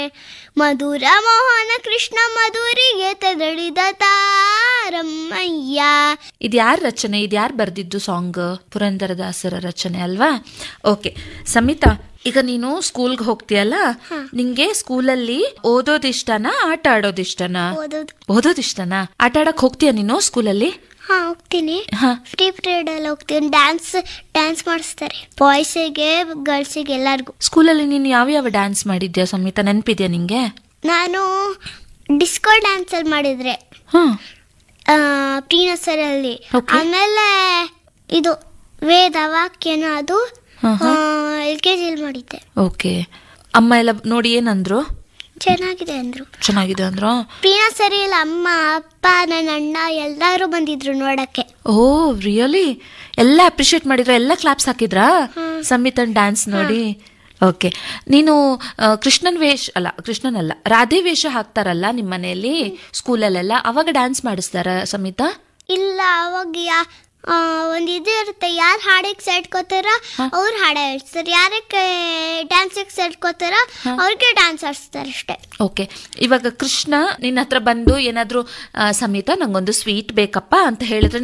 ಮಧುರ ಮೋಹನ ಕೃಷ್ಣ ಮಧುರಿಗೆ ತೆದಳಿದ ತಾರಮ್ಮಯ್ಯ ಇದು ಯಾರ ರಚನೆ ಇದು ಯಾರು ಬರೆದಿದ್ದು ಸಾಂಗ್ ಪುರಂದರದಾಸರ ರಚನೆ ಅಲ್ವಾ ಓಕೆ ಸಮಿತಾ ಈಗ ನೀನು ಸ್ಕೂಲ್ಗೆ ಹೋಗ್ತೀಯಲ್ಲ ನಿಂಗೆ ಸ್ಕೂಲಲ್ಲಿ ಓದೋದಿಷ್ಟನಾ ಆಟ ಆಡೋದಿಷ್ಟನಾ ಓದೋದು ಓದೋದಿಷ್ಟನಾ ಆಟ ಆಡಕ್ ಹೋಗ್ತೀಯ ನೀನು ಸ್ಕೂಲಲ್ಲಿ ಹಾ ಹೋಗ್ತೀನಿ ಹಾ ಫ್ರೀ ಪೀರಿಯಡ್ ಅಲ್ಲಿ ಹೋಗ್ತೀನಿ ಡ್ಯಾನ್ಸ್ ಡ್ಯಾನ್ಸ್ ಮಾಡಿಸ್ತಾರೆ ಬಾಯ್ಸಿಗೆ ಗರ್ಲ್ಸಿಗೆ ಎಲ್ಲರಿಗೂ ಸ್ಕೂಲಲ್ಲಿ ನೀನು ಯಾವ ಯಾವ ಡ್ಯಾನ್ಸ್ ಮಾಡಿದ್ಯಾ ಸಮಿತಾ ನೆನಪಿದ್ಯಾ ನಿಂಗೆ ನಾನು ಡಿಸ್ಕೋ ಡ್ಯಾನ್ಸ್ ಅಲ್ಲಿ ಮಾಡಿದ್ರೆ ಹಾ ಪ್ರೀ ನರ್ಸರಿಯಲ್ಲಿ Okay. ಆಮೇಲೆ ಇದು ವೇದ ವಾಕ್ಯನ ಅದು ಹಾ, ಹಾ. ಎಲ್ ಕೆ ಜಿಲಿ ಮಾಡಿದ್ದೆ ಓಕೆ ಅಮ್ಮ ಎಲ್ಲ ನೋಡಿ ಏನಂದ್ರು ಚೆನ್ನಾಗಿದೆ ಅಂದ್ರು ಚೆನ್ನಾಗಿದೆ ಅಂದ್ರು ಪ್ರೀ ನರ್ಸರಿಯಲ್ಲಿ ಅಮ್ಮ ಅಪ್ಪ ನನ್ನ ಅಣ್ಣ ಎಲ್ಲರೂ ಬಂದಿದ್ರು ನೋಡಕ್ಕೆ ಓ ರಿಯಲಿ ಎಲ್ಲ ಅಪ್ರಿಶಿಯೇಟ್ ಮಾಡಿದ್ರ ಎಲ್ಲ ಕ್ಲಾಪ್ಸ್ ಹಾಕಿದ್ರಾ ಸಂಮಿತನ್ ಡ್ಯಾನ್ಸ್ ನೋಡಿ ಓಕೆ ನೀನು ಆ, ಕೃಷ್ಣನ್ ವೇಷ ಅಲ್ಲ ಕೃಷ್ಣನ್ ಅಲ್ಲ ರಾಧೆ ವೇಷ ಹಾಕ್ತಾರಲ್ಲ ನಿಮ್ಮ ಮನೆಯಲ್ಲಿ ಸ್ಕೂಲಲ್ಲೆಲ್ಲ ಅವಾಗ ಡ್ಯಾನ್ಸ್ ಮಾಡಿಸ್ತಾರ ಸಮಿತಾ ಇಲ್ಲ ಅವಾಗ ಯಾ ಆ, ಒಂದ್ ಇದು ಇರುತ್ತೆ ಯಾರು ಹಾಡಕ್ಕೆ ಸೇಡ್ಕೋತಾರ ಅವ್ರು ಹಾಡ ಹೇಳ್ತಾರೆ ಯಾರಕ್ಕೆ ಡ್ಯಾನ್ಸಿಗೆ ಸೇಡ್ಕೋತಾರ ಅವ್ರಿಗೆ ಡ್ಯಾನ್ಸ್ ಆಡಿಸ್ತಾರೆ ಅಷ್ಟೇ ಓಕೆ ಇವಾಗ ಕೃಷ್ಣ ನಿನ್ನ ಹತ್ರ ಬಂದು ಏನಾದ್ರೂ ಆ, ಸಮಿತಾ ನಂಗೊಂದು ಸ್ವೀಟ್ ಬೇಕಪ್ಪ ಅಂತ ಹೇಳಿದ್ರೆ